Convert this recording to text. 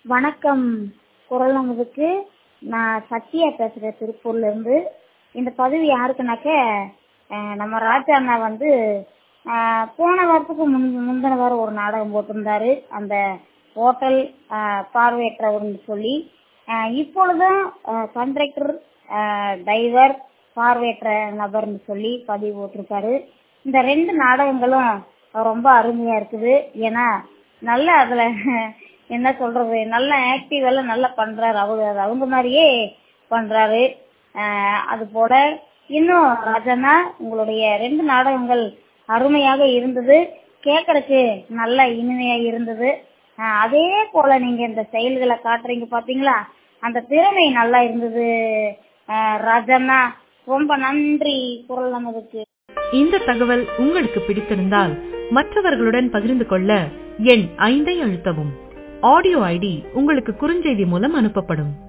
வணக்கம் குரல் நமதுக்கு நான் சத்யா பேசுறேன் திருப்பூர்ல இருந்து இந்த பதிவு யாருக்குனாக்க அஹ், நம்ம ராஜா அண்ணா வந்து அஹ், போன வாரத்துக்கு முன் முந்தின வாரம் ஒரு நாடகம் போட்டிருந்தாரு அந்த ஹோட்டல் அஹ், பார்வையற்றவர்னு சொல்லி அஹ், இப்பொழுதும் கண்ட்ரக்டர் டிரைவர் பார்வையற்ற நபர்னு சொல்லி பதிவு போட்டிருக்காரு இந்த ரெண்டு நாடகங்களும் ரொம்ப அருமையா இருக்குது ஏன்னா நல்ல அதுல என்ன சொல்றது நல்ல ஆக்டிவ் எல்லாம் நல்லா பண்றாரு அவரு அது அவங்க மாதிரியே பண்றாரு ஆஹ் அது போல இன்னும் ராஜனா உங்களுடைய ரெண்டு நாடகங்கள் அருமையாக இருந்தது கேட்கறதுக்கு நல்ல இனிமையா இருந்தது ஆஹ் அதே போல நீங்க இந்த செயல்களை காட்டுறீங்க பாத்தீங்களா அந்த திறமை நல்லா இருந்தது ஆஹ் ராஜண்ணா ரொம்ப நன்றி குரல் நமதுக்கு இந்த தகவல் உங்களுக்கு பிடித்திருந்தால் மற்றவர்களுடன் பகிர்ந்து கொள்ள எண் ஐந்தை அழுத்தவும் ஆடியோ ஐடி உங்களுக்கு குறுஞ்செய்தி மூலம் அனுப்பப்படும்